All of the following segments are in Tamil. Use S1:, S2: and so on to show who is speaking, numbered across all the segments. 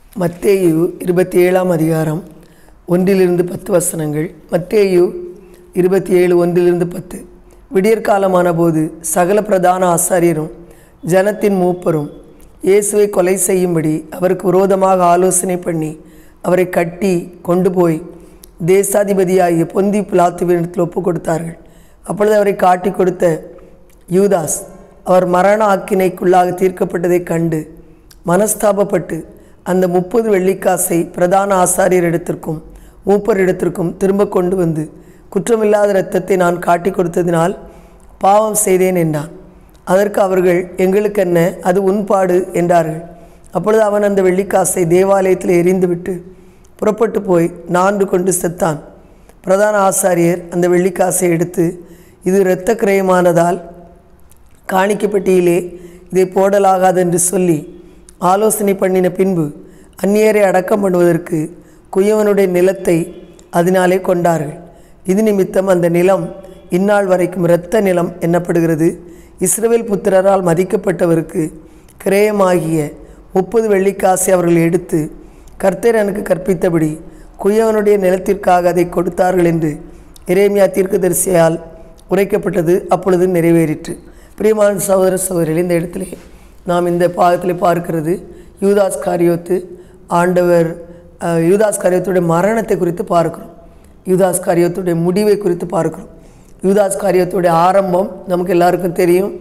S1: மத்தேயு இருபத்தி ஏழாம் அதிகாரம் ஒன்றிலிருந்து பத்து வசனங்கள் மத்தேயு இருபத்தி ஏழு ஒன்றிலிருந்து பத்து விடியற்காலமான போது சகல பிரதான ஆசாரியரும் ஜனத்தின் மூப்பரும் இயேசுவை கொலை செய்யும்படி அவருக்கு விரோதமாக ஆலோசனை பண்ணி அவரை கட்டி கொண்டு போய் தேசாதிபதியாகிய பொந்தி பிலாத்துவினிடத்தில் ஒப்பு கொடுத்தார்கள் அப்பொழுது அவரை காட்டி கொடுத்த யூதாஸ் அவர் மரண ஆக்கினைக்குள்ளாக தீர்க்கப்பட்டதைக் கண்டு மனஸ்தாபப்பட்டு அந்த முப்பது வெள்ளிக்காசை பிரதான ஆசாரியரிடத்திற்கும் மூப்பரிடத்திற்கும் திரும்ப கொண்டு வந்து குற்றமில்லாத இரத்தத்தை நான் காட்டி கொடுத்ததினால் பாவம் செய்தேன் என்றான் அதற்கு அவர்கள் எங்களுக்கென்ன அது உன்பாடு என்றார்கள் அப்பொழுது அவன் அந்த வெள்ளிக்காசை தேவாலயத்தில் எரிந்துவிட்டு புறப்பட்டு போய் நான்கு கொண்டு செத்தான் பிரதான ஆசாரியர் அந்த வெள்ளிக்காசை எடுத்து இது இரத்த கிரயமானதால் காணிக்கப்பட்டியிலே இதை போடலாகாதென்று சொல்லி ஆலோசனை பண்ணின பின்பு அந்நியரை அடக்கம் பண்ணுவதற்கு குயவனுடைய நிலத்தை அதனாலே கொண்டார்கள் இது நிமித்தம் அந்த நிலம் இந்நாள் வரைக்கும் இரத்த நிலம் எண்ணப்படுகிறது இஸ்ரவேல் புத்திரரால் மதிக்கப்பட்டவருக்கு கிரயமாகிய முப்பது வெள்ளிக்காசை அவர்கள் எடுத்து கர்த்தர் எனக்கு கற்பித்தபடி குயவனுடைய நிலத்திற்காக அதை கொடுத்தார்கள் என்று எரேமியா தீர்க்கதரிசியால் உரைக்கப்பட்டது அப்பொழுது நிறைவேறிற்று பிரியமான சகோதர சகோதரிகள் இந்த இடத்திலே நாம் இந்த பாகத்தில் பார்க்கிறது யூதாஸ் காரியோத்து ஆண்டவர் அஹ், யூதாஸ் காரியத்துடைய மரணத்தை குறித்து பார்க்கிறோம் யூதாஸ் காரியத்துடைய முடிவை குறித்து பார்க்கிறோம் யூதாஸ் காரியத்துடைய ஆரம்பம் நமக்கு எல்லாருக்கும் தெரியும்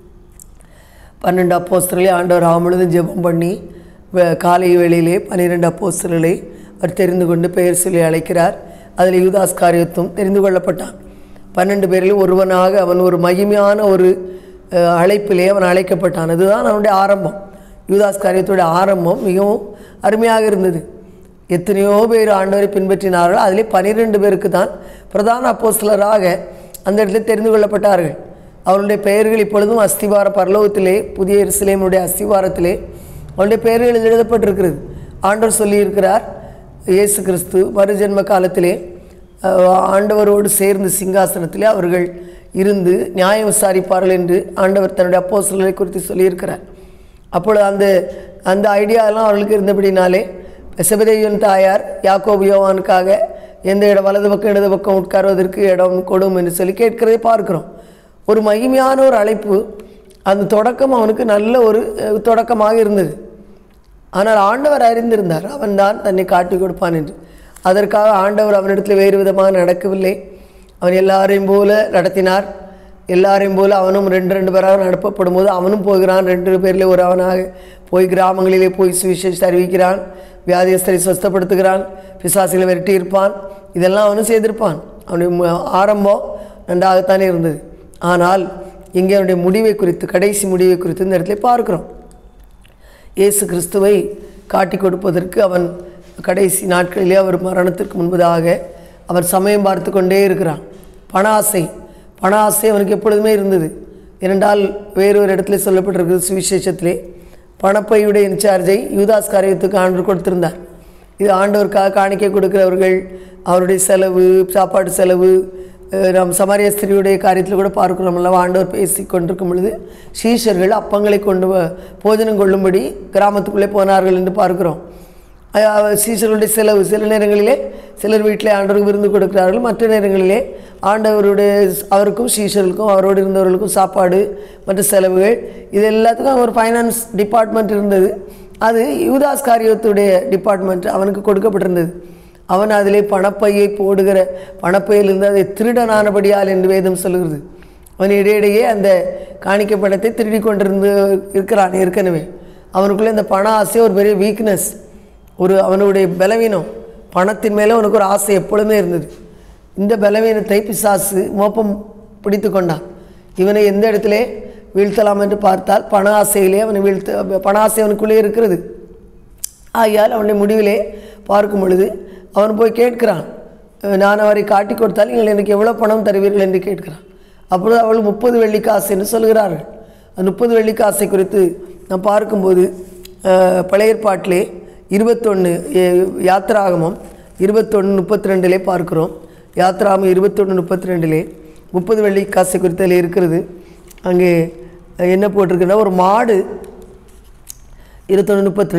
S1: பன்னெண்டு அப்போஸ்தலரை ஆண்டவர் ஆம்பொழுதும் ஜெபம் பண்ணி வ- காலை வேளையிலே பன்னிரெண்டு அப்போஸ்தலரை அவர் தெரிந்து கொண்டு பெயர் சொல்லி அழைக்கிறார் அதில் யூதாஸ் காரியத்தும் தெரிந்து கொள்ளப்பட்டான் பன்னெண்டு பேரில் ஒருவனாக அவன் ஒரு மகிமையான ஒரு அஹ், அழைப்பிலே அவன் அழைக்கப்பட்டான் அதுதான் அவனுடைய ஆரம்பம் யூதாஸ் காரியத்துடைய ஆரம்பம் மிகவும் அருமையாக இருந்தது எத்தனையோ பேர் ஆண்டவரை பின்பற்றினார்கள் அதிலே பன்னிரெண்டு பேருக்கு தான் பிரதான அப்போஸ்தலராக அந்த இடத்துல தெரிந்து கொள்ளப்பட்டார்கள் அவருடைய பெயர்கள் இப்பொழுதும் அஸ்திவார பரலோகத்திலே புதிய எருசலேமுடைய அஸ்திவாரத்திலே அவருடைய பெயர்கள் எழுதப்பட்டிருக்கிறது ஆண்டவர் சொல்லியிருக்கிறார் இயேசு கிறிஸ்து மறுஜென்ம காலத்திலே அஹ், ஆண்டவரோடு சேர்ந்து சிங்காசனத்திலே அவர்கள் இருந்து நியாயம் விசாரிப்பார்கள் என்று ஆண்டவர் தன்னுடைய அப்போஸ்தலரை குறித்து சொல்லியிருக்கிறார் அப்பொழுது அந்த அந்த ஐடியாலாம் அவர்களுக்கு இருந்தபடினாலே செபதேயன் தாயார் யாக்கோபு யோவானுக்காக எந்த இடம் வலது பக்கம் இடது பக்கம் உட்காருவதற்கு இடம் கொடும் என்று சொல்லி கேட்கிறதை பார்க்கிறோம் ஒரு மகிமையான ஒரு அழைப்பு அந்த தொடக்கம் அவனுக்கு நல்ல ஒரு அஹ், தொடக்கமாக இருந்தது ஆனால் ஆண்டவர் அறிந்திருந்தார் அவன்தான் தன்னை காட்டி கொடுப்பான் என்று அதற்காக ஆண்டவர் அவனிடத்தில் வேறு விதமாக நடக்கவில்லை அவன் எல்லாரையும் போல நடத்தினார் எல்லாரையும் போல அவனும் ரெண்டு ரெண்டு பேராக நடப்பப்படும் போது அவனும் போகிறான் ரெண்டு பேரில் ஒரு அவனாக போய் கிராமங்களிலே போய் சுவிசேஷத்தை அறிவிக்கிறான் வியாதியஸ்தரை சுஸ்தப்படுத்துகிறான் பிசாசிகளை விரட்டி இருப்பான் இதெல்லாம் அவனும் செய்திருப்பான் அவனுடைய மு- ஆரம்பம் நன்றாகத்தானே இருந்தது ஆனால் இங்கே அவனுடைய முடிவை குறித்து கடைசி முடிவை குறித்து இந்த இடத்துல பார்க்கிறோம் இயேசு கிறிஸ்துவை காட்டி கொடுப்பதற்கு அவன் கடைசி நாட்களிலே அவர் மரணத்திற்கு முன்பதாக அவர் சமயம் பார்த்து கொண்டே இருக்கிறான் பண ஆசை பண ஆசை அவனுக்கு எப்பொழுதுமே இருந்தது இரண்டால் வேறொரு இடத்துல சொல்லப்பட்டிருக்கிறது சுவிசேஷத்திலே பணப்பையுடைய இன்சார்ஜை யூதாஸ் காரியத்துக்கு ஆண்டவர் கொடுத்திருந்தார் இது ஆண்டவருக்காக காணிக்கை கொடுக்கிறவர்கள் அவருடைய செலவு சாப்பாடு செலவு அஹ் நாம் சமாரிய ஸ்திரியுடைய காரியத்தில் கூட பார்க்கிறோம் அல்லவா ஆண்டவர் பேசி கொண்டிருக்கும் பொழுது சீஷர்கள் அப்பங்களை கொண்டு வ- போஜனம் கொள்ளும்படி கிராமத்துக்குள்ளே போனார்கள் என்று பார்க்கிறோம் அஹ் அவ- சீஷர்களுடைய செலவு சில நேரங்களிலே சிலர் வீட்டிலே ஆண்டவருக்கு விருந்து கொடுக்கிறார்கள் மற்ற நேரங்களிலே ஆண்டவருடைய ஸ்- அவருக்கும் சீஷர்களுக்கும் அவரோடு இருந்தவர்களுக்கும் சாப்பாடு மற்ற செலவுகள் இது எல்லாத்துக்கும் ஒரு ஃபைனான்ஸ் டிபார்ட்மெண்ட் இருந்தது அது யூதாஸ் காரியத்துடைய டிபார்ட்மெண்ட் அவனுக்கு கொடுக்கப்பட்டிருந்தது அவன் அதிலே பணப்பையை போடுகிற பணப்பையிலிருந்து அதை திருடனானபடியால் என்று வேதம் சொல்லுகிறது அவன் இடையிடையே அந்த காணிக்கை பணத்தை திருடி கொண்டிருந்து இருக்கிறான் ஏற்கனவே அவனுக்குள்ளே இந்த பண ஆசை ஒரு பெரிய வீக்னஸ் ஒரு அவனுடைய பலவீனம் பணத்தின் மேலே அவனுக்கு ஒரு ஆசை எப்பொழுதுமே இருந்தது இந்த பலவீனத்தை பிசாசு மோப்பம் பிடித்து கொண்டான் இவனை எந்த இடத்திலே வீழ்த்தலாம் என்று பார்த்தால் பண ஆசையிலே அவனை வீழ்த்த பண ஆசை அவனுக்குள்ளே இருக்கிறது ஆகையால் அவனுடைய முடிவிலே பார்க்கும் பொழுது அவன் போய் கேட்கிறான் அஹ் நான் அவரை காட்டி கொடுத்தால் நீங்கள் எனக்கு எவ்வளோ பணம் தருவீர்கள் என்று கேட்கிறான் அப்பொழுது அவள் முப்பது வெள்ளிக்காசு என்று சொல்கிறார்கள் அந்த முப்பது வெள்ளிக்காசை குறித்து நாம் பார்க்கும்போது அஹ், பழைய ஏற்பாட்டிலே இருபத்தொன்று யாத்திராகமம் இருபத்தொன்று முப்பத்தி ரெண்டிலே பார்க்கிறோம் யாத்திராகமம் இருபத்தொன்று முப்பத்தி ரெண்டிலே முப்பது வெள்ளிக்காசை குறித்து அதில் இருக்கிறது அங்கே என்ன போட்டிருக்குன்னா ஒரு மாடு இருபத்தொன்று முப்பத்தி ரெண்டு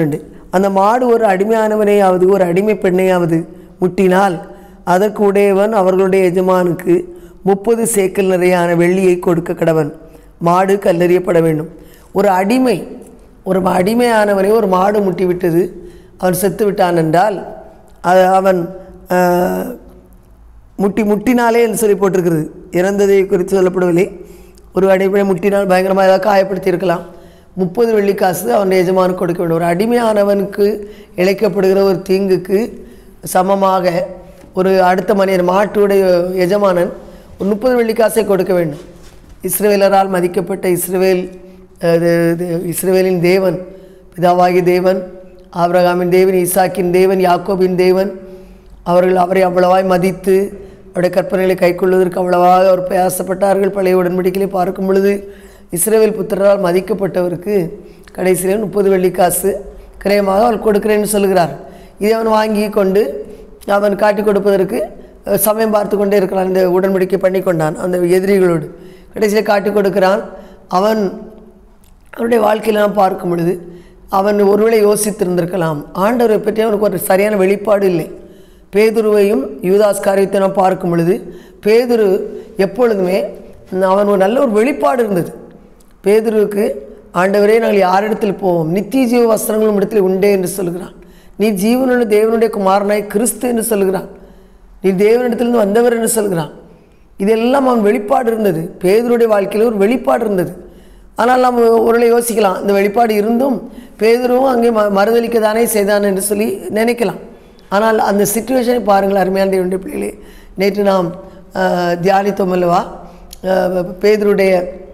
S1: அந்த மாடு ஒரு அடிமையானவனையாவது ஒரு அடிமை பெண்ணையாவது முட்டினால் அதற்கு உடையவன் அவர்களுடைய எஜமானுக்கு முப்பது சேக்கல் நிறையான வெள்ளியை கொடுக்க கடவன் மாடு கல்லெறியப்பட வேண்டும் ஒரு அடிமை ஒரு அடிமையானவனை ஒரு மாடு முட்டி விட்டது அவன் செத்து விட்டான் என்றால் அது அவன் ஆஹ், முட்டி முட்டினாலே என்று சொல்லி போட்டிருக்கிறது இறந்ததை குறித்து சொல்லப்படவில்லை ஒரு அடிமை முட்டினால் பயங்கரமாக ஏதாவது காயப்படுத்தி இருக்கலாம் முப்பது வெள்ளிக்காசு அவன் எஜமானுக்கு கொடுக்க வேண்டும் ஒரு அடிமையானவனுக்கு இழைக்கப்படுகிற ஒரு தீங்குக்கு சமமாக ஒரு அடுத்த மனிதன் மாட்டுடைய எஜமானன் ஒரு முப்பது வெள்ளிக்காசை கொடுக்க வேண்டும் இஸ்ரவேலரால் மதிக்கப்பட்ட இஸ்ரவேல் அஹ், இது- இது இஸ்ரவேலின் தேவன் பிதாவாகிய தேவன் ஆபிரகாமின் தேவன் ஈசாக்கின் தேவன் யாக்கோபின் தேவன் அவர்கள் அவரை அவ்வளவாய் மதித்து அவருடைய கற்பனைகளை கைக்கொள்வதற்கு அவ்வளவாக அவர் பிரயாசப்பட்டார்கள் பழைய உடன்படிக்கையை பார்க்கும் பொழுது இஸ்ரேவேல் புத்திரரால் மதிக்கப்பட்டவருக்கு கடைசியில் முப்பது வெள்ளிக்காசு கிரயமாக அவள் கொடுக்கிறேன்னு சொல்கிறார் இதை அவன் வாங்கி கொண்டு அவன் காட்டி கொடுப்பதற்கு அஹ், சமயம் பார்த்து கொண்டே இருக்கிறான் இந்த உடன்படிக்கை பண்ணி கொண்டான் அந்த எதிரிகளோடு கடைசியில் காட்டி கொடுக்கிறான் அவன் அவனுடைய வாழ்க்கையில் நாம் பார்க்கும் பொழுது அவன் ஒருவேளை யோசித்திருந்திருக்கலாம் ஆண்டவரை பற்றி அவனுக்கு ஒரு சரியான வெளிப்பாடு இல்லை பேதுருவையும் யூதாஸ் காரியத்தை நாம் பார்க்கும் பொழுது பேதுரு எப்பொழுதுமே அவன் ஒரு நல்ல ஒரு வெளிப்பாடு இருந்தது பேதுருவுக்கு ஆண்டவரே நாங்கள் யாரிடத்தில் போவோம் நித்திய ஜீவ வஸ்திரங்களும் இடத்தில் உண்டே என்று சொல்கிறான் நீ ஜீவனுள்ள தேவனுடைய குமாரனாய் கிறிஸ்து என்று சொல்கிறான் நீ தேவனிடத்திலிருந்து வந்தவர் என்று சொல்கிறான் இதெல்லாம் அவன் வெளிப்பாடு இருந்தது பேதருடைய வாழ்க்கையில் ஒரு வெளிப்பாடு இருந்தது ஆனால் நம்ம ஒருவேளை யோசிக்கலாம் இந்த வெளிப்பாடு இருந்தும் பேதரும் அங்கே ம மறுதளிக்க தானே செய்தான் என்று சொல்லி நினைக்கலாம் ஆனால் அந்த சுச்சுவேஷனை பாருங்கள் அருமையான தேவனுடைய பிள்ளைகளே நேற்று நாம் ஆஹ், தியானித்தோம் அல்லவா ஆஹ், பேதருடைய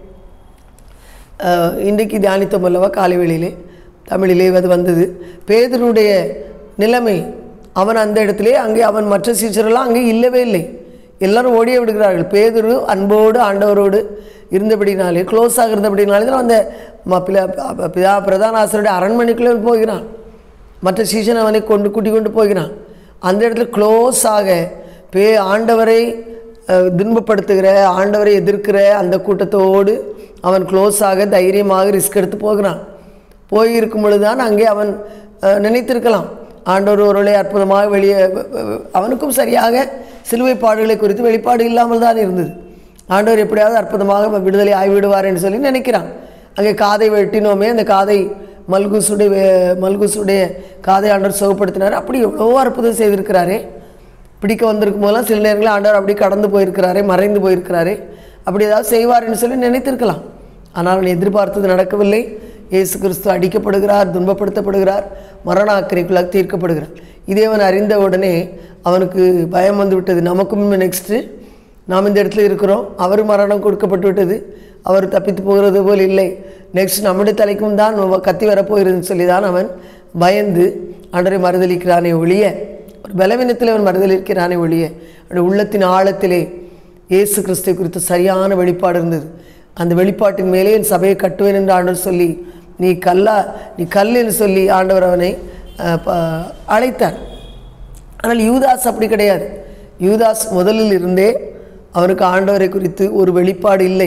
S1: ஆஹ், இன்றைக்கு தியானித்தோம் அல்லவா காலை வேளையிலே தமிழிலே அது வந்தது பேதருடைய நிலைமை அவன் அந்த இடத்திலே அங்கே அவன் மற்ற சீச்சரெல்லாம் அங்கே இல்லவே இல்லை எல்லாரும் ஓடியே விடுகிறார்கள் பேதுரு அன்போடு ஆண்டவரோடு இருந்தபடினாலே க்ளோஸாக இருந்தபடினாலே தான் அந்த ம- பில- ப- பிதா பிரதான ஆசிரியருடைய அரண்மனைக்குள்ளே அவன் போகிறான் மற்ற சீசன் அவனை கொண்டு கூட்டி கொண்டு போகிறான் அந்த இடத்துல க்ளோஸாக பே ஆண்டவரை அஹ், துன்பப்படுத்துகிற ஆண்டவரை எதிர்க்கிற அந்த கூட்டத்தோடு அவன் க்ளோஸாக தைரியமாக ரிஸ்க் எடுத்து போகிறான் போயிருக்கும் பொழுது தான் அங்கே அவன் அஹ், நினைத்திருக்கலாம் ஆண்டவர் ஒருவரை அற்புதமாக வெளியே வ- வ- அவனுக்கும் சரியாக சிலுவை பாடுகளை குறித்து வெளிப்பாடு இல்லாமல் தான் இருந்தது ஆண்டவர் எப்படியாவது அற்புதமாக விடுதலை ஆகிவிடுவார் என்று சொல்லி நினைக்கிறான் அங்கே காதை வெட்டினோமே அந்த காதை மல்குசுடைய வே- மல்குசுடைய காதை ஆண்டவர் சுகப்படுத்தினார் அப்படி எவ்வளோ அற்புதம் செய்திருக்கிறாரே பிடிக்க வந்திருக்கும் போதெல்லாம் சில நேரங்களில் ஆண்டவர் அப்படி கடந்து போயிருக்கிறாரே மறைந்து போயிருக்கிறாரே அப்படி ஏதாவது செய்வார்னு சொல்லி நினைத்திருக்கலாம் ஆனால் அவன் எதிர்பார்த்தது நடக்கவில்லை இயேசு கிறிஸ்து அடிக்கப்படுகிறார் துன்பப்படுத்தப்படுகிறார் மரண அக்கறைக்குள்ளாக தீர்க்கப்படுகிறார் இதை அவன் அறிந்த உடனே அவனுக்கு பயம் வந்து விட்டது நமக்கும் நெக்ஸ்ட்டு நாம் இந்த இடத்துல இருக்கிறோம் அவர் மரணம் கொடுக்கப்பட்டு விட்டது அவர் தப்பித்து போகிறது போல் இல்லை நெக்ஸ்ட் நம்முடைய தலைக்கும் தான் கத்தி வரப்போகிறதுன்னு சொல்லி தான் அவன் பயந்து ஆண்டரை மறுதளிக்கிறானே ஒழிய ஒரு பலவீனத்தில் அவன் மறுதளிக்கிறானே ஒழிய அவனுடைய உள்ளத்தின் ஆழத்திலே இயேசு கிறிஸ்துவை குறித்து சரியான வெளிப்பாடு இருந்தது அந்த வெளிப்பாட்டின் மேலே என் சபையை கட்டுவேன் என்று ஆண்டவர் சொல்லி நீ கல்லா நீ கல் என்று சொல்லி ஆண்டவர் அவனை அஹ், ப- அழைத்தார் ஆனால் யூதாஸ் அப்படி கிடையாது யூதாஸ் முதலில் இருந்தே அவனுக்கு ஆண்டவரை குறித்து ஒரு வெளிப்பாடு இல்லை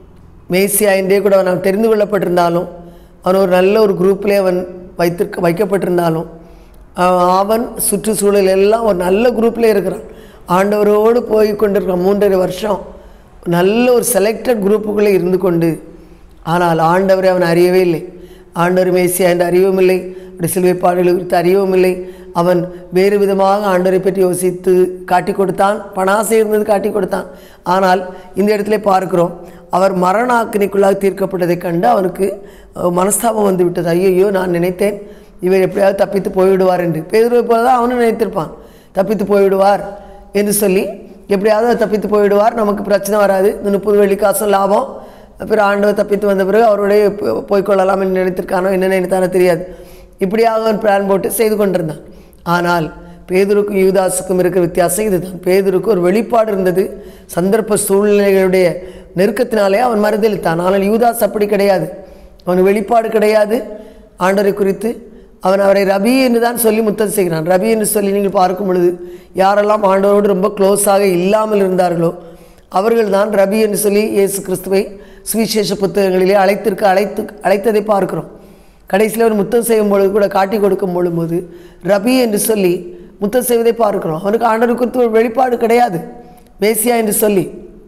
S1: மேசியா என்றே கூட அவன் தெரிந்து கொள்ளப்பட்டிருந்தாலும் அவன் ஒரு நல்ல ஒரு குரூப்பிலே அவன் வைத்திருக்க வைக்கப்பட்டிருந்தாலும் அவன் அவன் சுற்றுச்சூழல் எல்லாம் ஒரு நல்ல குரூப்பில் இருக்கிறான் ஆண்டவரோடு போய் கொண்டிருக்கிறான் மூன்றரை வருஷம் நல்ல ஒரு செலக்டட் குரூப்புக்குள்ளே இருந்து கொண்டு ஆனால் ஆண்டவரை அவன் அறியவே இல்லை ஆண்டவர் மேசியா என்று அறியவும் இல்லை அப்படி சிலுவை பாடல்கள் குறித்து அறியவும் இல்லை அவன் வேறு விதமாக ஆண்டவரை பற்றி யோசித்து காட்டி கொடுத்தான் பணாசை இருந்தது காட்டி கொடுத்தான் ஆனால் இந்த இடத்துல பார்க்கிறோம் அவர் மரண ஆக்கினைக்குள்ளாக தீர்க்கப்பட்டதைக் கண்டு அவனுக்கு அஹ், மனஸ்தாபம் வந்து விட்டது ஐயோ நான் நினைத்தேன் இவர் எப்படியாவது தப்பித்து போய்விடுவார் என்று பேதுருவை போல தான் அவனும் நினைத்திருப்பான் தப்பித்து போய்விடுவார் என்று சொல்லி எப்படியாவது அவர் தப்பித்து போய்விடுவார் நமக்கு பிரச்சனை வராது இந்த முப்பது வெள்ளி காசும் லாபம் பிறகு ஆண்டவர் தப்பித்து வந்த பிறகு அவருடைய போ- போய்க்கொள்ளலாம் என்று நினைத்திருக்கானோ என்ன நினைத்தானோ தெரியாது இப்படியாக அவன் பிளான் போட்டு செய்து கொண்டிருந்தான் ஆனால் பேதுருக்கும் யூதாஸுக்கும் இருக்கிற வித்தியாசம் இதுதான் பேதுருக்கு ஒரு வெளிப்பாடு இருந்தது சந்தர்ப்ப சூழ்நிலைகளுடைய நெருக்கத்தினாலே அவன் மறுதளித்தான் ஆனால் யூதாஸ் அப்படி கிடையாது அவன் வெளிப்பாடு கிடையாது ஆண்டவரை குறித்து அவன் அவரை ரபி என்று தான் சொல்லி முத்தம் செய்கிறான் ரபி என்று சொல்லி நீங்கள் பார்க்கும் பொழுது யாரெல்லாம் ஆண்டவரோடு ரொம்ப க்ளோஸாக இல்லாமல் இருந்தார்களோ அவர்கள் தான் ரபி என்று சொல்லி இயேசு கிறிஸ்துவை சுவிசேஷ புத்தகங்களிலே அழைத்திருக்க அழைத்து அழைத்ததை பார்க்கிறோம் கடைசியில் ஒரு முத்தம் செய்யும் பொழுது கூட காட்டி கொடுக்கும் பொழுது ரபி என்று சொல்லி முத்தம் செய்வதை பார்க்கிறோம் அவனுக்கு ஆண்டவர் குறித்து ஒரு வெளிப்பாடு கிடையாது மேசியா என்று சொல்லி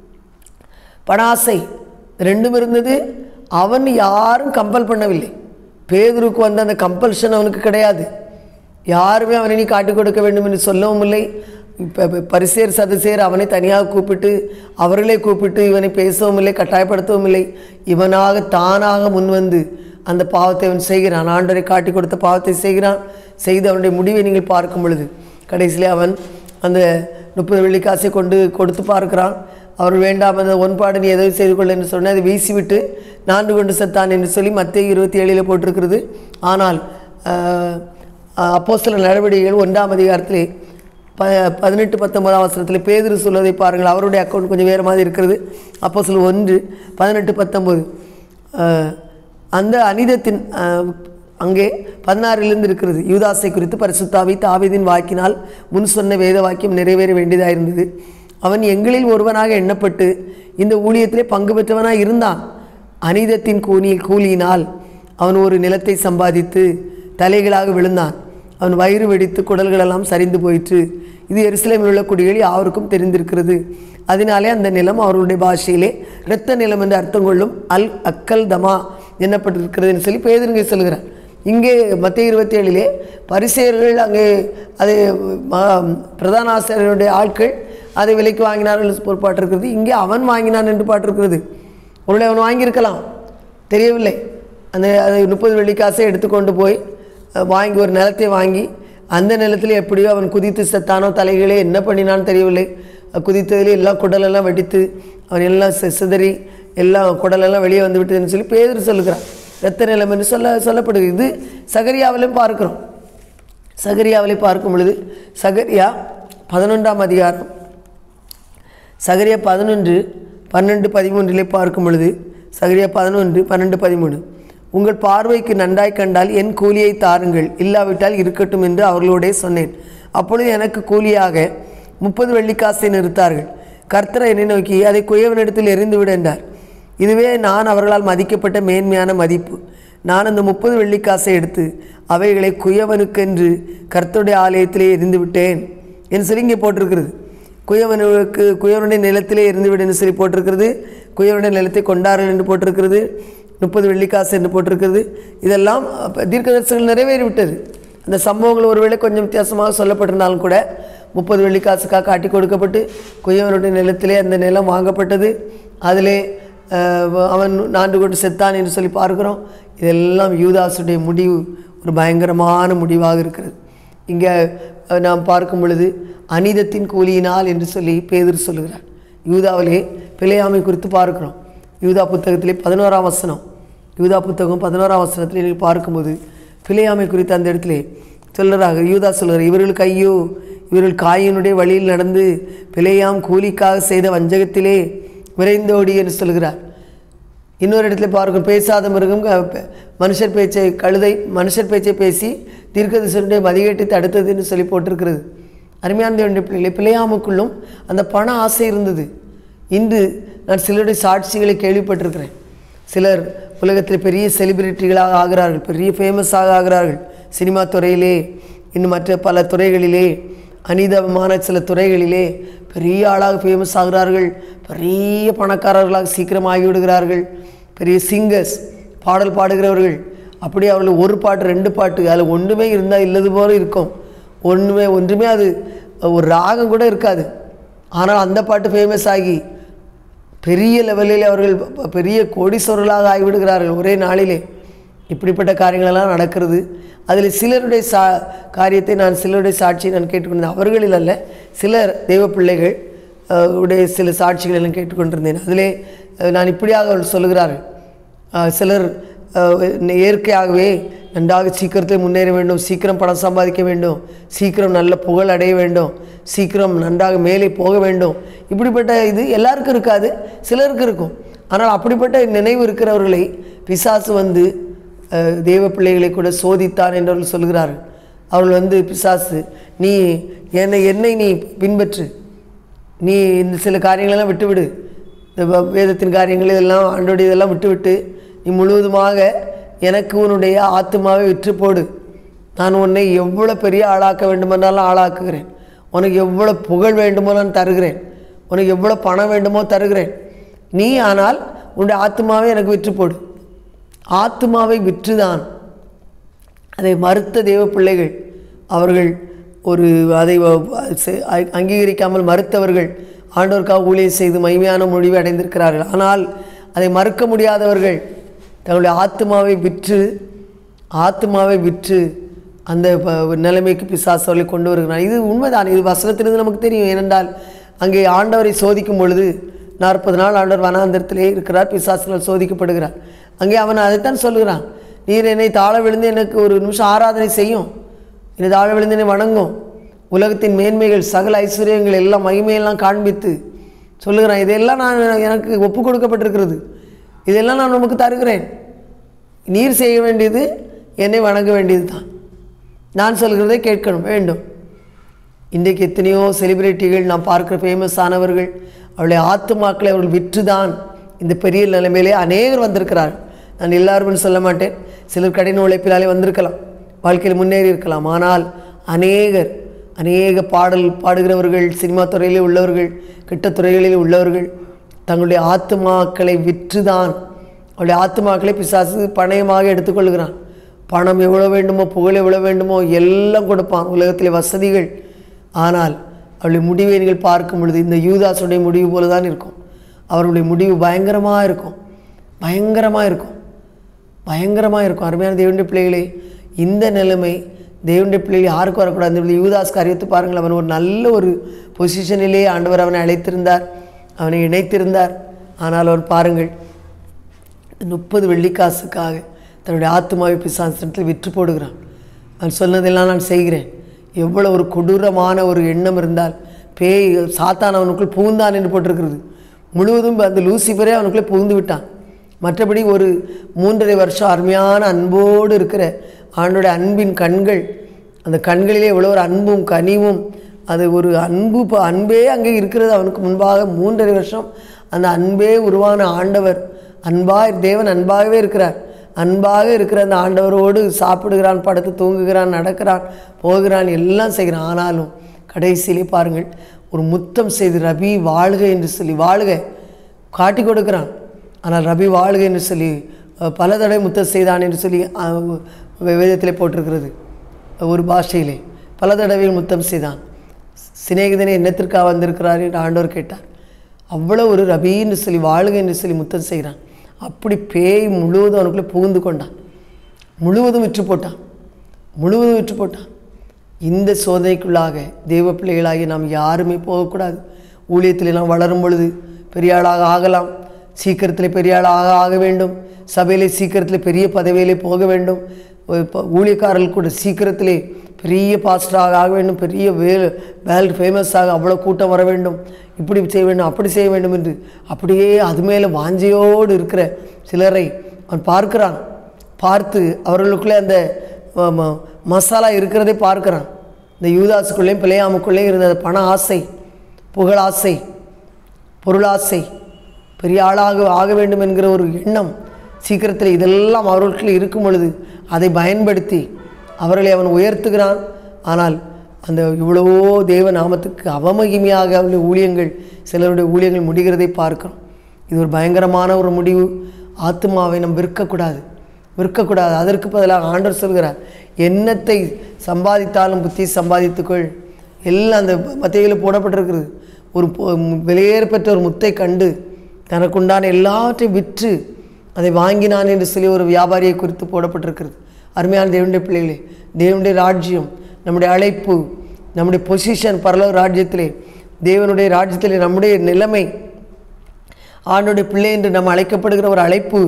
S1: பணாசை ரெண்டும் இருந்தது அவன் யாரும் கம்பல் பண்ணவில்லை பேதுருக்கு வந்த அந்த கம்பல்ஷன் அவனுக்கு கிடையாது யாருமே அவனை நீ காட்டிக் கொடுக்க வேண்டும் என்று சொல்லவும் இல்லை இப்போ பரிசேர் சதுசேர் அவனை தனியாக கூப்பிட்டு அவர்களே கூப்பிட்டு இவனை பேசவும் இல்லை கட்டாயப்படுத்தவும் இல்லை இவனாக தானாக முன்வந்து அந்த பாவத்தை அவன் செய்கிறான் ஆண்டரை காட்டி கொடுத்த பாவத்தை செய்கிறான் செய்து அவனுடைய முடிவை நீங்கள் பார்க்கும் பொழுது கடைசியில் அவன் அந்த முப்பது வெள்ளிக்காசை கொண்டு கொடுத்து பார்க்கிறான் அவர் வேண்டாம் அந்த ஒன்பாடு நீ எதோ செய்து கொள்ள என்று சொன்ன அதை வீசிவிட்டு நான்கு கொண்டு செத்தான் என்று சொல்லி மத்திய இருபத்தி ஏழில் போட்டிருக்கிறது ஆனால் அப்போ சில நடவடிக்கைகள் ஒன்றாம் அதிகாரத்திலே ப பதினெட்டு பத்தொன்பதாம் வசனத்தில் பேதிரு சொல்வதை பாருங்கள் அவருடைய அக்கௌண்ட் கொஞ்சம் வேறு மாதிரி இருக்கிறது அப்போ சில ஒன்று பதினெட்டு பத்தொம்போது அந்த அனிதத்தின் அஹ், அங்கே பதினாறிலிருந்து இருக்கிறது யூதாசை குறித்து பரிசுத்தாவி தாவீதின் வாக்கினால் முன் சொன்ன வேத வாக்கியம் நிறைவேற வேண்டியதாக இருந்தது அவன் எங்களில் ஒருவனாக எண்ணப்பட்டு இந்த ஊழியத்திலே பங்கு பெற்றவனாக இருந்தான் அனிதத்தின் கூலி கூலியினால் அவன் ஒரு நிலத்தை சம்பாதித்து தலைகளாக விழுந்தான் அவன் வயிறு வெடித்து குடல்களெல்லாம் சரிந்து போயிற்று இது எருசலேமில் உள்ள குடிகள் யாருக்கும் தெரிந்திருக்கிறது அதனாலே அந்த நிலம் அவர்களுடைய பாஷையிலே இரத்த நிலம் என்று அர்த்தம் கொள்ளும் அல் அக்கல் தமா எண்ணப்பட்டிருக்கிறதுன்னு சொல்லி பேதருங்க சொல்கிறார் இங்கே மத்திய இருபத்தி ஏழிலே பரிசேயர்கள் அங்கே அதை ம- பிரதான ஆசிரியருடைய ஆட்கள் அதை விலைக்கு வாங்கினார்கள் என்று பாட்டிருக்கிறது இங்கே அவன் வாங்கினான் என்று பாட்டிருக்கிறது ஒருவேளை அவன் வாங்கியிருக்கலாம் தெரியவில்லை அந்த அதை முப்பது வெள்ளிக்காசை எடுத்துக்கொண்டு போய் அஹ், வாங்கி ஒரு நிலத்தை வாங்கி அந்த நிலத்தில் எப்படியோ அவன் குதித்து செத்தானோ தலைகளே என்ன பண்ணினான்னு தெரியவில்லை அஹ், குதித்ததிலே எல்லாம் குடலெல்லாம் வெடித்து அவன் எல்லாம் சி- சிதறி எல்லாம் குடலெல்லாம் வெளியே வந்து விட்டதுன்னு சொல்லி பேதர் சொல்லுகிறான் இரத்த நிலம் என்று சொல்ல சொல்லப்படுகிறது இது சகரியாவிலும் பார்க்கிறோம் சகரியாவிலே பார்க்கும் பொழுது சகரியா பதினொன்றாம் அதிகாரம் சகரியா பதினொன்று பன்னெண்டு பதிமூன்றிலே பார்க்கும் பொழுது சகரியா பதினொன்று பன்னெண்டு பதிமூணு உங்கள் பார்வைக்கு நன்றாய் கண்டால் என் கூலியை தாருங்கள் இல்லாவிட்டால் இருக்கட்டும் என்று அவர்களோடே சொன்னேன் அப்பொழுது எனக்கு கூலியாக முப்பது வெள்ளிக்காசை நிறுத்தார்கள் கர்த்தரை என்னை நோக்கி அதை குயவனிடத்தில் எறிந்துவிடு என்றார் இதுவே நான் அவர்களால் மதிக்கப்பட்ட மேன்மையான மதிப்பு நான் அந்த முப்பது வெள்ளிக்காசை எடுத்து அவைகளை குயவனுக்கென்று கர்த்தருடைய ஆலயத்திலே எரிந்து விட்டேன் என்று சொல்லி இங்கே போட்டிருக்கிறது குயவனுக்கு குயவனுடைய நிலத்திலே இருந்து என்று சொல்லி போட்டிருக்கிறது குயவனுடைய நிலத்தை கொண்டார்கள் என்று போட்டிருக்கிறது முப்பது வெள்ளிக்காசு என்று போட்டிருக்கிறது இதெல்லாம் அப்ப தீர்க்கதரிசனங்கள் நிறைவேறிவிட்டது அந்த சம்பவங்கள் ஒருவேளை கொஞ்சம் வித்தியாசமாக சொல்லப்பட்டிருந்தாலும் கூட முப்பது வெள்ளிக்காசுக்காக காட்டி கொடுக்கப்பட்டு குயவனுடைய நிலத்திலே அந்த நிலம் வாங்கப்பட்டது அதிலே அஹ், அவன் நான்கு கொண்டு செத்தான் என்று சொல்லி பார்க்கிறோம் இதெல்லாம் யூதாசுடைய முடிவு ஒரு பயங்கரமான முடிவாக இருக்கிறது இங்கே அஹ், நாம் பார்க்கும் பொழுது அனிதத்தின் கூலியினால் என்று சொல்லி பேதர் சொல்லுகிறார் யூதாவிலே பிழையாமை குறித்து பார்க்கிறோம் யூதா புத்தகத்திலே பதினோராம் வசனம் யூதா புத்தகம் பதினோராம் வசனத்தில் நீங்கள் பார்க்கும்போது பிழையாமை குறித்து அந்த இடத்திலே சொல்லுறாங்க யூதா சொல்கிறார் இவர்களுக்கு ஐயோ இவர்கள் காயினுடைய வழியில் நடந்து பிழையாம் கூலிக்காக செய்த வஞ்சகத்திலே விரைந்தோடி என்று சொல்கிறார் இன்னொரு இடத்துல பார்க்கும் பேசாத மிருகம் க- ப- மனுஷர் பேச்சை கழுதை மனுஷர் பேச்சை பேசி தீர்க்கதரிசனுடைய மதிகேட்டை தடுத்தது என்று சொல்லி போட்டிருக்கிறது அருமையான தேவனுடைய பிள்ளைகளை பிள்ளையாமுக்குள்ளும் அந்த பண ஆசை இருந்தது இன்று நான் சிலருடைய சாட்சிகளை கேள்விப்பட்டிருக்கிறேன் சிலர் உலகத்தில் பெரிய செலிபிரிட்டிகளாக ஆகிறார்கள் பெரிய ஃபேமஸாக ஆகிறார்கள் சினிமா துறையிலே இன்னும் மற்ற பல துறைகளிலே அனிதமான சில துறைகளிலே பெரிய ஆளாக ஃபேமஸ் ஆகிறார்கள் பெரிய பணக்காரர்களாக சீக்கிரம் ஆகிவிடுகிறார்கள் பெரிய சிங்கர்ஸ் பாடல் பாடுகிறவர்கள் அப்படியே அவர்கள் ஒரு பாட்டு ரெண்டு பாட்டு அதில் ஒன்றுமே இருந்தால் இல்லது போல இருக்கும் ஒன்றுமே ஒன்றுமே அது ஒரு ராகம் கூட இருக்காது ஆனால் அந்த பாட்டு ஃபேமஸ் ஆகி பெரிய லெவலில் அவர்கள் ப- பெரிய கோடீஸ்வரர்களாக ஆகிவிடுகிறார்கள் ஒரே நாளிலே இப்படிப்பட்ட காரியங்களெல்லாம் நடக்கிறது அதில் சிலருடைய சா காரியத்தை நான் சிலருடைய சாட்சியை நான் கேட்டுக்கொண்டேன் அவர்களில் அல்ல சிலர் தெய்வ பிள்ளைகள் அஹ், உடைய சில சாட்சிகளை எல்லாம் கேட்டுக்கொண்டிருந்தேன் அதிலே அஹ், நான் இப்படியாக அவர்கள் சொல்லுகிறார்கள் அஹ், சிலர் அஹ், இயற்கையாகவே நன்றாக சீக்கிரத்தில் முன்னேற வேண்டும் சீக்கிரம் பணம் சம்பாதிக்க வேண்டும் சீக்கிரம் நல்ல புகழ் அடைய வேண்டும் சீக்கிரம் நன்றாக மேலே போக வேண்டும் இப்படிப்பட்ட இது எல்லாருக்கும் இருக்காது சிலருக்கு இருக்கும் ஆனால் அப்படிப்பட்ட நினைவு இருக்கிறவர்களை பிசாசு வந்து அஹ், தேவ பிள்ளைகளை கூட சோதித்தான் என்றவர்கள் சொல்கிறார்கள் அவர்கள் வந்து பிசாசு நீ என்னை என்னை நீ பின்பற்று நீ இந்த சில காரியங்களெல்லாம் விட்டுவிடு இந்த வ- வேதத்தின் காரியங்கள் இதெல்லாம் ஆண்டோடைய இதெல்லாம் விட்டுவிட்டு நீ முழுவதுமாக எனக்கு உன்னுடைய ஆத்மாவை விற்று போடு நான் உன்னை எவ்வளோ பெரிய ஆளாக்க வேண்டுமென்றாலும் ஆளாக்குகிறேன் உனக்கு எவ்வளோ புகழ் வேண்டுமோ நான் தருகிறேன் உனக்கு எவ்வளோ பணம் வேண்டுமோ தருகிறேன் நீ ஆனால் உன்னுடைய ஆத்மாவை எனக்கு விற்று போடு ஆத்மாவை விற்றுதான் அதை மறுத்த தேவ பிள்ளைகள் அவர்கள் ஒரு அதை வ- செ- அ- அங்கீகரிக்காமல் மறுத்தவர்கள் ஆண்டோருக்காக ஊழியம் செய்து மகிமையான முடிவை அடைந்திருக்கிறார்கள் ஆனால் அதை மறுக்க முடியாதவர்கள் தங்களுடைய ஆத்மாவை விற்று ஆத்மாவை விற்று அந்த ப- நிலைமைக்கு பிசாசு அவர்களை கொண்டு வருகிறார் இது உண்மைதான் இது வசனத்திலிருந்து நமக்கு தெரியும் ஏனென்றால் அங்கே ஆண்டவரை சோதிக்கும் பொழுது நாற்பது நாள் ஆண்டவர் வனாந்தரத்திலே இருக்கிறார் பிசாசுகள் சோதிக்கப்படுகிறார் அங்கே அவன் அதைத்தான் சொல்லுகிறான் நீர் என்னை தாழ விழுந்து எனக்கு ஒரு நிமிஷம் ஆராதனை செய்யும் என்னை தாழ விழுந்து என்னை வணங்கும் உலகத்தின் மேன்மைகள் சகல ஐஸ்வர்யங்கள் எல்லாம் மகிமையெல்லாம் காண்பித்து சொல்லுகிறான் இதெல்லாம் நான் எனக்கு ஒப்பு கொடுக்கப்பட்டிருக்கிறது இதெல்லாம் நான் உமக்கு தருகிறேன் நீர் செய்ய வேண்டியது என்னை வணங்க வேண்டியது தான் நான் சொல்கிறதை கேட்கணும் வேண்டும் இன்றைக்கு எத்தனையோ செலிபிரிட்டிகள் நாம் பார்க்குற ஃபேமஸ் ஆனவர்கள் அவளுடைய ஆத்துமாக்களை அவர்கள் விற்று தான் இந்த பெரிய நிலைமையிலே அநேகர் வந்திருக்கிறார் நான் எல்லாருமே சொல்ல மாட்டேன் சிலர் கடின உழைப்பினாலே வந்திருக்கலாம் வாழ்க்கையில் முன்னேறி இருக்கலாம் ஆனால் அநேகர் அநேக பாடல் பாடுகிறவர்கள் சினிமா துறையிலே உள்ளவர்கள் கிட்ட துறைகளிலே உள்ளவர்கள் தங்களுடைய ஆத்துமாக்களை விற்று தான் அவளுடைய ஆத்துமாக்களை பிசாசு பணயமாக எடுத்துக்கொள்கிறான் பணம் எவ்வளோ வேண்டுமோ புகழ் எவ்வளோ வேண்டுமோ எல்லாம் கொடுப்பான் உலகத்திலே வசதிகள் ஆனால் அவளுடைய முடிவை நீங்கள் பார்க்கும் பொழுது இந்த யூதாசுடைய முடிவு போல தான் இருக்கும் அவருடைய முடிவு பயங்கரமாக இருக்கும் பயங்கரமாக இருக்கும் பயங்கரமாக இருக்கும் அருமையான தேவனுடைய பிள்ளைகளே இந்த நிலைமை தேவனுடைய பிள்ளைகள் யாருக்கும் வரக்கூடாது இந்த யூதாஸ்க்கு அறிவித்து பாருங்கள் அவன் ஒரு நல்ல ஒரு பொசிஷனிலே ஆண்டவர் அவனை அழைத்திருந்தார் அவனை இணைத்திருந்தார் ஆனால் அவன் பாருங்கள் முப்பது வெள்ளிக்காசுக்காக தன்னுடைய ஆத்மாவை பிசாசனத்தில் விற்று போடுகிறான் அவன் சொன்னதெல்லாம் நான் செய்கிறேன் எவ்வளோ ஒரு கொடூரமான ஒரு எண்ணம் இருந்தால் பேய் சாத்தான் அவனுக்குள் புகுந்தான் என்று போட்டிருக்கிறது முழுவதும் அந்த லூசிஃபரே அவனுக்குள்ளே புகுந்து விட்டான் மற்றபடி ஒரு மூன்றரை வருஷம் அருமையான அன்போடு இருக்கிற ஆண்டோடைய அன்பின் கண்கள் அந்த கண்களிலே எவ்வளோ ஒரு அன்பும் கனிவும் அது ஒரு அன்பு ப- அன்பே அங்கே இருக்கிறது அவனுக்கு முன்பாக மூன்றரை வருஷம் அந்த அன்பே உருவான ஆண்டவர் அன்பாய் தேவன் அன்பாகவே இருக்கிறார் அன்பாக இருக்கிற அந்த ஆண்டவரோடு சாப்பிடுகிறான் படுத்து தூங்குகிறான் நடக்கிறான் போகிறான் எல்லாம் செய்கிறான் ஆனாலும் கடைசியிலே பாருங்கள் ஒரு முத்தம் செய்து ரபி வாழ்க என்று சொல்லி வாழ்க காட்டி கொடுக்கிறான் ஆனால் ரபி வாழ்க என்று சொல்லி அஹ், பல தடவை முத்தம் செய்தான் என்று சொல்லி அஹ், வேதத்திலே போட்டிருக்கிறது ஒரு பாஷையிலே பல தடவை முத்தம் செய்தான் சிநேகிதனை என்னத்திற்காக வந்திருக்கிறார் என்று ஆண்டவர் கேட்டார் அவ்வளோ ஒரு ரபின்னு சொல்லி வாழ்க என்று சொல்லி முத்தம் செய்கிறான் அப்படி பேய் முழுவதும் அவனுக்குள்ளே புகுந்து கொண்டான் முழுவதும் விற்று போட்டான் முழுவதும் விற்று போட்டான் இந்த சோதனைக்குள்ளாக தெய்வ பிள்ளைகளாகி நாம் யாருமே போகக்கூடாது ஊழியத்தில் நாம் வளரும் பொழுது பெரிய ஆளாக ஆகலாம் சீக்கிரத்தில் பெரிய ஆளாக ஆக வேண்டும் சபையிலே சீக்கிரத்தில் பெரிய பதவியிலே போக வேண்டும் இப்போ ஊழியக்காரர்கள் கூட சீக்கிரத்திலே பெரிய பாஸ்டராக ஆக வேண்டும் பெரிய வேல் வேல்டு ஃபேமஸாக அவ்வளோ கூட்டம் வர வேண்டும் இப்படி செய்ய வேண்டும் அப்படி செய்ய வேண்டும் என்று அப்படியே அது மேலே வாஞ்சையோடு இருக்கிற சிலரை அவன் பார்க்கிறான் பார்த்து அவர்களுக்குள்ளே அந்த ம- ம- மசாலா இருக்கிறதை பார்க்கிறான் இந்த யூதாஸுக்குள்ளேயும் பிள்ளையாமுக்குள்ளேயும் இருந்த அந்த பண ஆசை புகழாசை பொருளாசை பெரிய ஆளாக ஆக வேண்டும் என்கிற ஒரு எண்ணம் சீக்கிரத்தில் இதெல்லாம் அவர்களுக்குள் இருக்கும் பொழுது அதை பயன்படுத்தி அவர்களை அவன் உயர்த்துகிறான் ஆனால் அந்த இவ்வளவோ தேவ நாமத்துக்கு அவமகிமையாக அவருடைய ஊழியங்கள் சிலருடைய ஊழியங்கள் முடிகிறதை பார்க்கிறோம் இது ஒரு பயங்கரமான ஒரு முடிவு ஆத்மாவை நாம் விற்கக்கூடாது விற்கக்கூடாது அதற்கு பதிலாக ஆண்டவர் சொல்கிறார் எண்ணத்தை சம்பாதித்தாலும் புத்தி சம்பாதித்துக்கொள் எல்லாம் அந்த மத்தியில் போடப்பட்டிருக்கிறது ஒரு பொ- விலையேற பெற்ற ஒரு முத்தை கண்டு தனக்குண்டான எல்லாவற்றையும் விற்று அதை வாங்கினான் என்று சொல்லி ஒரு வியாபாரியை குறித்து போடப்பட்டிருக்கிறது அருமையான தேவனுடைய பிள்ளைகளே தேவனுடைய ராஜ்யம் நம்முடைய அழைப்பு நம்முடைய பொசிஷன் பரலோக ராஜ்யத்திலே தேவனுடைய ராஜ்யத்திலே நம்முடைய நிலைமை ஆண்டுடைய பிள்ளை என்று நம்ம அழைக்கப்படுகிற ஒரு அழைப்பு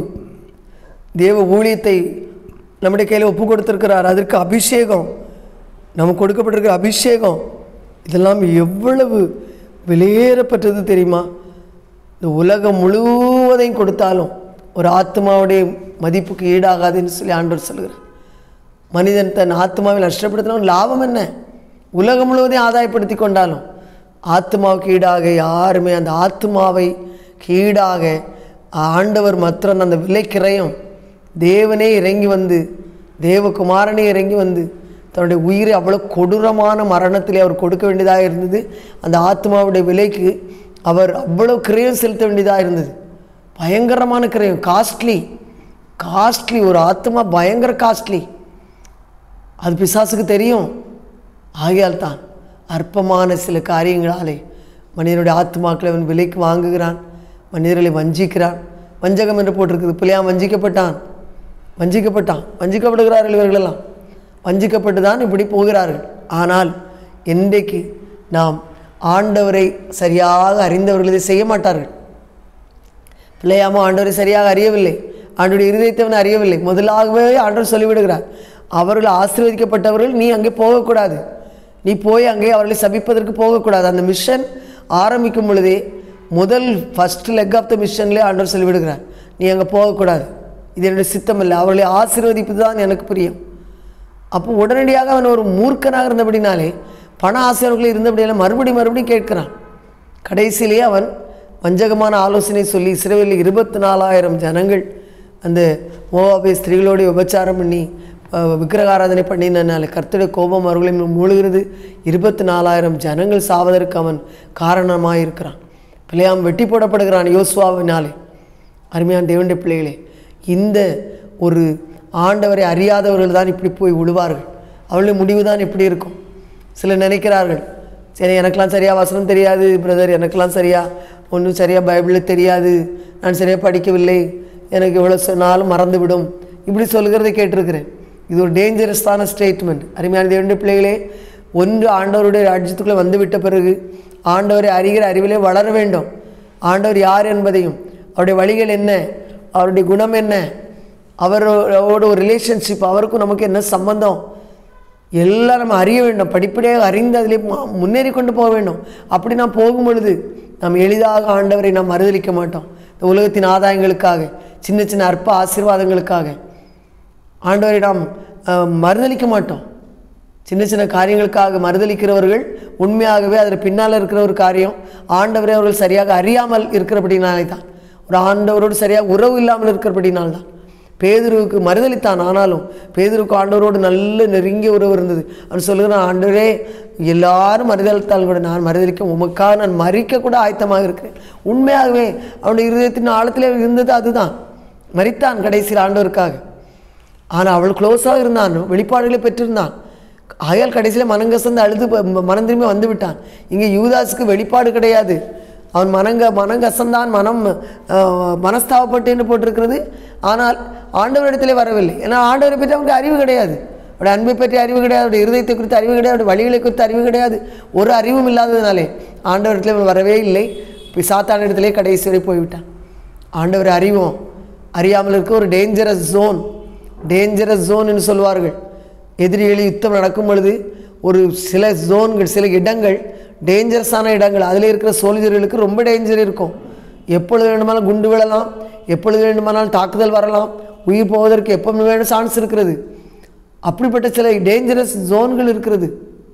S1: தேவ ஊழியத்தை நம்முடைய கையில் ஒப்பு கொடுத்திருக்கிறார் அதற்கு அபிஷேகம் நமக்கு கொடுக்கப்பட்டிருக்கிற அபிஷேகம் இதெல்லாம் எவ்வளவு வெளியேறப்பட்டது தெரியுமா இந்த உலகம் முழுவதையும் கொடுத்தாலும் ஒரு ஆத்மாவுடைய மதிப்புக்கு ஈடாகாதுன்னு சொல்லி ஆண்டவர் சொல்கிறார் மனிதன் தன் ஆத்மாவை நஷ்டப்படுத்தினா லாபம் என்ன உலகம் முழுவதையும் ஆதாயப்படுத்தி கொண்டாலும் ஆத்மாவுக்கு ஈடாக யாருமே அந்த ஆத்மாவை ஈடாக ஆண்டவர் மாத்திரம் அந்த விலை கிரயம் தேவனே இறங்கி வந்து தேவகுமாரனே இறங்கி வந்து தன்னுடைய உயிரை அவ்வளோ கொடூரமான மரணத்திலே அவர் கொடுக்க வேண்டியதாக இருந்தது அந்த ஆத்மாவுடைய விலைக்கு அவர் அவ்வளோ கிரயம் செலுத்த வேண்டியதாக இருந்தது பயங்கரமான கிரயம் காஸ்ட்லி காஸ்ட்லி ஒரு ஆத்மா பயங்கர காஸ்ட்லி அது பிசாசுக்கு தெரியும் ஆகையால் தான் அற்பமான சில காரியங்களாலே மனிதனுடைய ஆத்மாக்களை அவன் விலைக்கு வாங்குகிறான் மனிதர்களை வஞ்சிக்கிறான் வஞ்சகம் என்று போட்டிருக்குது பிள்ளையா வஞ்சிக்கப்பட்டான் வஞ்சிக்கப்பட்டான் வஞ்சிக்கப்படுகிறார்கள் இவர்களெல்லாம் வஞ்சிக்கப்பட்டு தான் இப்படி போகிறார்கள் ஆனால் இன்றைக்கு நாம் ஆண்டவரை சரியாக அறிந்தவர்கள் இதை செய்ய மாட்டார்கள் பிள்ளையாமோ ஆண்டவரை சரியாக அறியவில்லை ஆண்டோடைய இருதயத்தவன் அறியவில்லை முதலாகவே ஆண்டவர் சொல்லிவிடுகிறார் அவர்கள் ஆசீர்வதிக்கப்பட்டவர்கள் நீ அங்கே போகக்கூடாது நீ போய் அங்கே அவர்களை சபிப்பதற்கு போகக்கூடாது அந்த மிஷன் ஆரம்பிக்கும் பொழுதே முதல் ஃபர்ஸ்ட் லெக் ஆஃப் த மிஷன்லேயே ஆண்டவர் சொல்லிவிடுகிறார் நீ அங்கே போகக்கூடாது இது என்னுடைய சித்தம் இல்லை அவர்களை ஆசீர்வதிப்பது தான் எனக்கு பிரியம் அப்போ உடனடியாக அவன் ஒரு மூர்க்கனாக இருந்தபடினாலே பண ஆசையவர்கள் இருந்தபடியால மறுபடியும் மறுபடியும் கேட்கிறான் கடைசியிலேயே அவன் வஞ்சகமான ஆலோசனை சொல்லி இஸ்ரேலில் இருபத்தி நாலாயிரம் ஜனங்கள் அந்த மோவாபே ஸ்திரீகளோடு விபச்சாரம் பண்ணி அஹ், விக்கிரகாராதனை பண்ணினால கர்த்தருடைய கோபம் அவர்களை மூழ்கிறது இருபத்தி நாலாயிரம் ஜனங்கள் சாவதற்கு அவன் காரணமாக இருக்கிறான் பிள்ளையாம் வெட்டி போடப்படுகிறான் யோசுவாவினாலே அருமையான தேவனுடைய பிள்ளைகளே இந்த ஒரு ஆண்டவரை அறியாதவர்கள் தான் இப்படி போய் விழுவார்கள் அவளுடைய முடிவு தான் இப்படி இருக்கும் சிலர் நினைக்கிறார்கள் சரி எனக்கெல்லாம் சரியாக வசனம் தெரியாது பிரதர் எனக்கெல்லாம் சரியா ஒன்றும் சரியாக பைபிளில் தெரியாது நான் சரியாக படிக்கவில்லை எனக்கு இவ்வளோ சொன்னாலும் மறந்துவிடும் இப்படி சொல்கிறதை கேட்டிருக்கிறேன் இது ஒரு டேஞ்சரஸான ஸ்டேட்மெண்ட் அருமையான தேவனுடைய பிள்ளைகளே ஒன்று ஆண்டவருடைய ராஜ்யத்துக்குள்ளே வந்துவிட்ட பிறகு ஆண்டவரை அறிகிற அறிவிலே வளர வேண்டும் ஆண்டவர் யார் என்பதையும் அவருடைய வழிகள் என்ன அவருடைய குணம் என்ன அவரோட ஒரு ரிலேஷன்ஷிப் அவருக்கும் நமக்கு என்ன சம்பந்தம் எல்லாம் நம்ம அறிய வேண்டும் படிப்படியாக அறிந்து அதிலே மு- முன்னேறி கொண்டு போக வேண்டும் அப்படி நாம் போகும் பொழுது நாம் எளிதாக ஆண்டவரை நாம் மறுதலிக்க மாட்டோம் இந்த உலகத்தின் ஆதாயங்களுக்காக சின்ன சின்ன அற்ப ஆசீர்வாதங்களுக்காக ஆண்டவரை நாம் அஹ், மறுதலிக்க மாட்டோம் சின்ன சின்ன காரியங்களுக்காக மறுதலிக்கிறவர்கள் உண்மையாகவே அதில் பின்னால் இருக்கிற ஒரு காரியம் ஆண்டவரை அவர்கள் சரியாக அறியாமல் இருக்கிறபடினாலே தான் ஒரு ஆண்டவரோடு சரியாக உறவு இல்லாமல் இருக்கிறபடினால் தான் பேதுருவுக்கு மறுதலித்தான் ஆனாலும் பேதுருக்கு ஆண்டவரோடு நல்ல நெருங்கிய உறவு இருந்தது அவன் சொல்லுகிறான் ஆண்டவரே எல்லாரும் மறுதலித்தால் கூட நான் மறுதலிக்க உமக்காக நான் மறிக்க கூட ஆயத்தமாக இருக்கிறேன் உண்மையாகவே அவனுடைய இருதயத்தின் ஆழத்திலே இருந்தது அதுதான் மறித்தான் கடைசியில் ஆண்டவருக்காக ஆனால் அவள் க்ளோஸாக இருந்தான் வெளிப்பாடுகளை பெற்றிருந்தான் ஆயால் கடைசியில் மனங்கசந்து அழுது ப- ம- மனம் திரும்பி வந்து விட்டான் இங்கே யூதாஸுக்கு வெளிப்பாடு கிடையாது அவன் மனங்க மனங்கசந்தான் மனம் அஹ், மனஸ்தாபப்பட்டு என்று போட்டிருக்கிறது ஆனால் ஆண்டவரிடத்திலே வரவில்லை ஏன்னா ஆண்டவரை பற்றி அவனுக்கு அறிவு கிடையாது அவருடைய அன்பை பற்றி அறிவு கிடையாது அவருடைய இருதயத்தை குறித்து அறிவு கிடையாது அவருடைய வழிகளை குறித்து அறிவு கிடையாது ஒரு அறிவும் இல்லாததுனாலே ஆண்டவரிடத்தில் அவன் வரவே இல்லை இப்போ சாத்தானிடத்திலே கடைசி வரை போய்விட்டான் ஆண்டவரை அறிவோம் அறியாமல் இருக்க ஒரு டேஞ்சரஸ் ஜோன் டேஞ்சரஸ் ஜோன் சொல்வார்கள் எதிரிகளில் யுத்தம் நடக்கும் பொழுது ஒரு சில ஜோன்கள் சில இடங்கள் டேஞ்சரஸான இடங்கள் அதில் இருக்கிற சோல்ஜர்களுக்கு ரொம்ப டேஞ்சர் இருக்கும் எப்பொழுது வேண்டுமானாலும் குண்டு விழலாம் எப்பொழுது வேண்டுமானாலும் தாக்குதல் வரலாம் உயிர் போவதற்கு எப்போ வேணும் சான்ஸ் இருக்கிறது அப்படிப்பட்ட சில டேஞ்சரஸ் ஜோன்கள் இருக்கிறது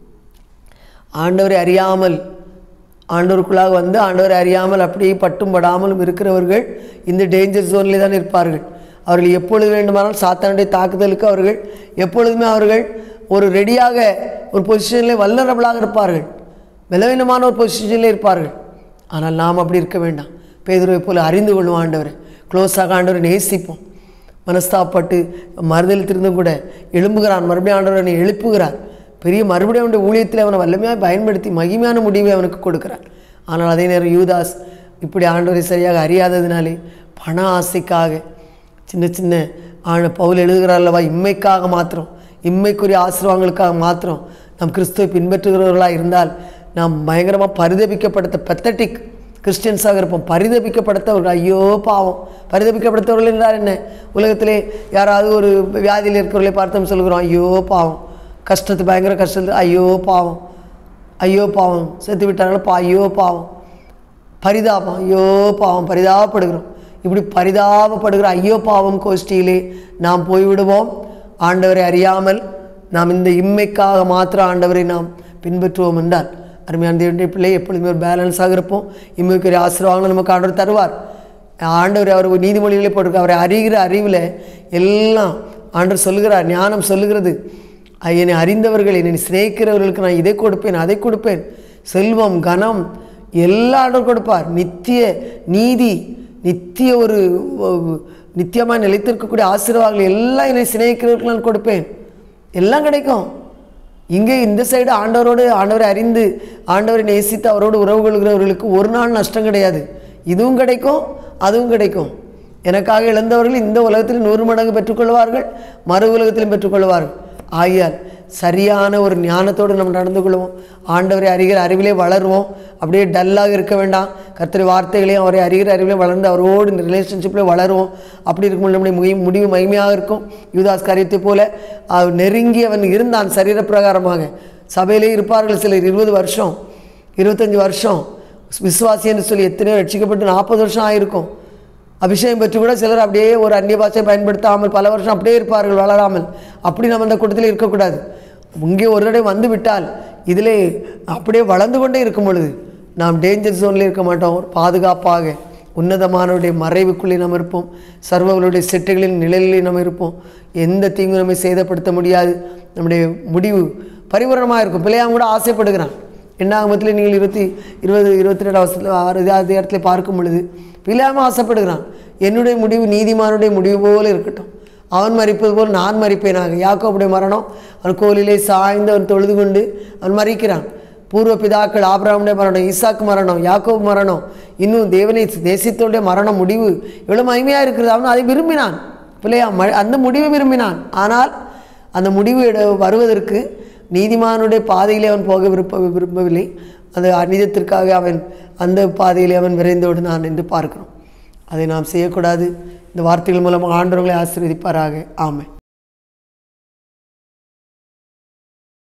S1: ஆண்டவரை அறியாமல் ஆண்டவருக்குள்ளாக வந்து ஆண்டவரை அறியாமல் அப்படியே பட்டும் படாமலும் இருக்கிறவர்கள் இந்த டேஞ்சர் ஜோனில் தான் இருப்பார்கள் அவர்கள் எப்பொழுது வேண்டுமானாலும் சாத்தானுடைய தாக்குதலுக்கு அவர்கள் எப்பொழுதுமே அவர்கள் ஒரு ரெடியாக ஒரு பொசிஷனில் வல்லரபலாக இருப்பார்கள் பலவீனமான ஒரு பொசிஷனில் இருப்பார்கள் ஆனால் நாம் அப்படி இருக்க வேண்டாம் பேதுருவை போல அறிந்து கொள்வோம் ஆண்டவரை க்ளோஸாக ஆண்டவரை நேசிப்போம் மனஸ்தாப்பட்டு மறுதளித்திருந்தும் கூட எழும்புகிறான் மறுபடியும் ஆண்டவர் அவனை எழுப்புகிறார் பெரிய மறுபடியும் அவனுடைய ஊழியத்தில் அவனை வல்லமையாக பயன்படுத்தி மகிமையான முடிவை அவனுக்கு கொடுக்கிறார் ஆனால் அதே நேரம் யூதாஸ் இப்படி ஆண்டவரை சரியாக அறியாததினாலே பண ஆசைக்காக சின்ன சின்ன ஆன பவுல் எழுதுகிறார் அல்லவா இம்மைக்காக மாத்திரம் இம்மைக்குரிய ஆசீர்வாதங்களுக்காக மாத்திரம் நாம் கிறிஸ்துவை பின்பற்றுகிறவர்களாக இருந்தால் நாம் பயங்கரமாக பரிதபிக்கப்படுத்த பெத்தட்டிக் கிறிஸ்டியன்ஸாக இருப்போம் பரிதபிக்கப்படுத்தவர்கள் ஐயோ பாவம் பரிதபிக்கப்படுத்தவர்கள் என்றால் என்ன உலகத்திலே யாராவது ஒரு வியாதியில் இருக்கிறவர்களை பார்த்தோம் சொல்கிறோம் ஐயோ பாவம் கஷ்டத்து பயங்கர கஷ்டத்து ஐயோ பாவம் ஐயோ பாவம் செத்து விட்டாங்களா பா ஐயோ பாவம் பரிதாபம் ஐயோ பாவம் பரிதாபப்படுகிறோம் இப்படி பரிதாபப்படுகிற ஐயோ பாவம் கோஷ்டியிலே நாம் போய்விடுவோம் ஆண்டவரை அறியாமல் நாம் இந்த இம்மைக்காக மாத்திரம் ஆண்டவரை நாம் பின்பற்றுவோம் என்றால் அருமையான தேவனுடைய பிள்ளை எப்பொழுதுமே ஒரு பேலன்ஸாக இருப்போம் இம்மைக்குரிய ஆசீர்வாதங்கள் நமக்கு ஆண்டவர் தருவார் ஆண்டவர் அவர் நீதிமொழிகளே போட்டிருக்க அவரை அறிகிற அறிவில் எல்லாம் ஆண்டவர் சொல்லுகிறார் ஞானம் சொல்லுகிறது "அ, என்னை அறிந்தவர்கள் என்னை சிநேகிக்கிறவர்களுக்கு நான் இதை கொடுப்பேன் அதை கொடுப்பேன் செல்வம் கனம் எல்லா ஆண்டவர் கொடுப்பார் நித்திய நீதி நித்திய ஒரு ஒ- நித்தியமாக நிலைத்திருக்கக்கூடிய ஆசீர்வாதங்கள் எல்லாம் என்னை சிநேகிக்கிறவர்களுக்கு நான் கொடுப்பேன் எல்லாம் கிடைக்கும் இங்கே இந்த சைடு ஆண்டவரோடு ஆண்டவரை அறிந்து ஆண்டவரை நேசித்து அவரோடு உறவு கொள்கிறவர்களுக்கு ஒரு நாள் நஷ்டம் கிடையாது இதுவும் கிடைக்கும் அதுவும் கிடைக்கும் எனக்காக இழந்தவர்கள் இந்த உலகத்தில் நூறு மடங்கு பெற்றுக்கொள்வார்கள் மறு உலகத்திலும் பெற்றுக்கொள்வார்கள் ஆகையால் சரியான ஒரு ஞானத்தோடு நம்ம நடந்து கொள்வோம் ஆண்டவரை அறிகிற அறிவிலே வளருவோம் அப்படியே டல்லாக இருக்க வேண்டாம் கர்த்தரை வார்த்தைகளையும் அவரை அறிகிற அறிவிலே வளர்ந்து அவரோடு இந்த ரிலேஷன்ஷிப்பில் வளருவோம் அப்படி இருக்கும்போது நம்முடைய முகி- முடிவு மகிமையாக இருக்கும் யூதாஸ் காரியத்தை போல அவர் நெருங்கி அவன் இருந்தான் சரீரப்பிரகாரமாக சபையிலே இருப்பார்கள் சிலர் இருபது வருஷம் இருபத்தஞ்சி வருஷம் விசுவாசி என்று சொல்லி எத்தனையோ ரட்சிக்கப்பட்டு நாற்பது வருஷம் ஆயிருக்கும் அபிஷேகம் பெற்று கூட சிலர் அப்படியே ஒரு அந்நிய பாஷையை பயன்படுத்தாமல் பல வருஷம் அப்படியே இருப்பார்கள் வளராமல் அப்படி நம்ம அந்த கூட்டத்தில் இருக்கக்கூடாது இங்கே ஒரு தடவை வந்து விட்டால் இதிலே அப்படியே வளர்ந்து கொண்டே இருக்கும் பொழுது நாம் டேஞ்சர் ஜோனில் இருக்க மாட்டோம் ஒரு பாதுகாப்பாக உன்னதமானவருடைய மறைவுக்குள்ளே நாம் இருப்போம் சர்வர்களுடைய செட்டுகளின் நிழலிலே நாம் இருப்போம் எந்த தீங்கும் நம்மை சேதப்படுத்த முடியாது நம்முடைய முடிவு பரிபூரணமாக இருக்கும் பிள்ளையாம் கூட ஆசைப்படுகிறான் எண்ணாகமத்தில் நீங்கள் இருபத்தி இருபது இருபத்தி ரெண்டு அவசரத்தில் ஆறு அதிகாரத்தில் பார்க்கும் பொழுது பிள்ளையாம ஆசைப்படுகிறான் என்னுடைய முடிவு நீதிமானுடைய முடிவு போல இருக்கட்டும் அவன் மறிப்பது போல் நான் மறிப்பேனாக யாக்கோபுடைய மரணம் அவன் கோலிலே சாய்ந்து அவன் தொழுது கொண்டு அவன் மறிக்கிறான் பூர்வ பிதாக்கள் ஆபிரகாமுடைய மரணம் ஈசாக்கு மரணம் யாக்கோபு மரணம் இன்னும் தேவனை தேசித்தோடைய மரணம் முடிவு எவ்வளோ மகிமையாக இருக்கிறது அவன் அதை விரும்பினான் பிள்ளையா ம அந்த முடிவை விரும்பினான் ஆனால் அந்த முடிவு எட- வருவதற்கு நீதிமானுடைய பாதையிலே அவன் போக விருப்ப விரும்பவில்லை அந்த அநீதத்திற்காக அவன் அந்த பாதையிலே அவன் விரைந்து விடுனான் என்று பார்க்கிறோம் அதை நாம் செய்யக்கூடாது இந்த வார்த்தைகள் மூலம் ஆண்டவர்களை ஆசீர்வதிப்பாராக ஆமென்